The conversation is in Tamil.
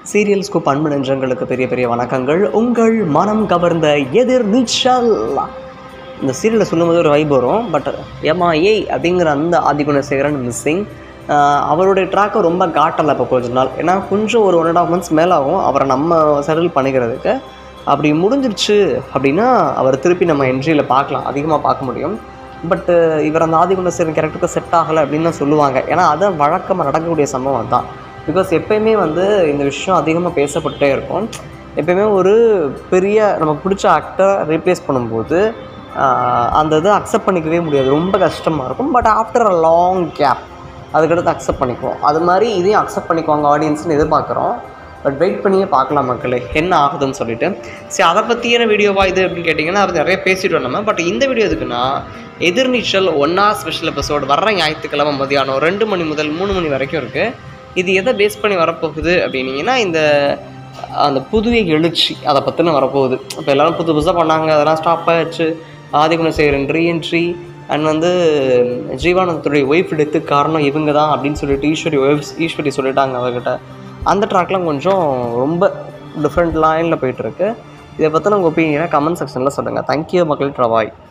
சீரியல் ஸ்கூப் அன்பு நெஞ்சங்களுக்கு பெரிய பெரிய வணக்கங்கள் உங்கள் மனம் கவர்ந்த எதிர் நீச்சல் இந்த சீரியலை சொல்லும்போது ஒரு வைப் வரும் பட் ஏமா ஏய் அப்படிங்கிற அந்த ஆதிகுணசேகரன் மிஸ்ஸிங் அவருடைய ட்ராக்கை ரொம்ப காட்டலை இப்போ கொஞ்ச நாள் ஏன்னா கொஞ்சம் ஒரு ஒன் அண்ட் ஆஃப் மந்த்ஸ் மேலே ஆகும் அவரை நம்ம செட்டில் பண்ணிக்கிறதுக்கு அப்படி முடிஞ்சிருச்சு அப்படின்னா அவர் திருப்பி நம்ம என்ட்ரியில் பார்க்கலாம் அதிகமாக பார்க்க முடியும் பட்டு இவர் அந்த ஆதிகுணசேகரன் கேரக்டருக்கு செட் ஆகலை அப்படின்னு தான் சொல்லுவாங்க ஏன்னா அதை வழக்கமாக நடக்கக்கூடிய சம்பவம் தான் பிகாஸ் எப்பயுமே வந்து இந்த விஷயம் அதிகமாக பேசப்பட்டே இருக்கும் எப்பயுமே ஒரு பெரிய நமக்கு பிடிச்ச ஆக்டரை ரீப்ளேஸ் பண்ணும்போது ஆஹ், அந்த இதை அக்செப்ட் பண்ணிக்கவே முடியாது ரொம்ப கஷ்டமாக இருக்கும் but after a long gap அதுக்கடுத்து அக்செப்ட் பண்ணிக்குவோம் அது மாதிரி இதையும் அக்செப்ட் பண்ணிக்குவாங்க ஆடியன்ஸ்னு எதிர்பார்க்குறோம் பட் வெயிட் பண்ணியே பார்க்கலாம் மக்களே என்ன ஆகுதுன்னு சொல்லிட்டு சரி அதை பற்றியான வீடியோவா இது அப்படின்னு கேட்டிங்கன்னா அது நிறைய பேசிட்டோம் நம்ம பட் இந்த வீடியோ எதுக்குன்னா எதிர்நீச்சல் ஒன்றா ஸ்பெஷல் எபிசோடு வர்ற ஞாயிற்றுக்கிழமை மதியானம் ரெண்டு மணி முதல் மூணு மணி வரைக்கும் இருக்குது இது எதை பேஸ் பண்ணி வரப்போகுது அப்படின்னீங்கன்னா இந்த அந்த புதுவை எழுச்சி அதை பற்றின வரப்போகுது இப்போ எல்லாரும் புது புதுசாக பண்ணாங்க அதெல்லாம் ஸ்டாப் ஆயிடுச்சு ஆதிகுணசேகரன் ரீஎன்ட்ரி அண்ட் வந்து ஜீவானந்தத்துடைய ஒய்ஃப் டெத்துக்கு காரணம் இவங்க தான் அப்படின்னு சொல்லிட்டு ஈஸ்வரி ஒய்ஃப் ஈஸ்வரி சொல்லிட்டாங்க அவர்கிட்ட அந்த ட்ராக்லாம் கொஞ்சம் ரொம்ப டிஃப்ரெண்ட் லைனில் போயிட்டுருக்கு இதை பற்றின உங்கள் ஒப்பீனியனை கமெண்ட் செக்ஷனில் சொல்லுங்கள் தேங்க்யூ மக்கள் ட்ரவாய்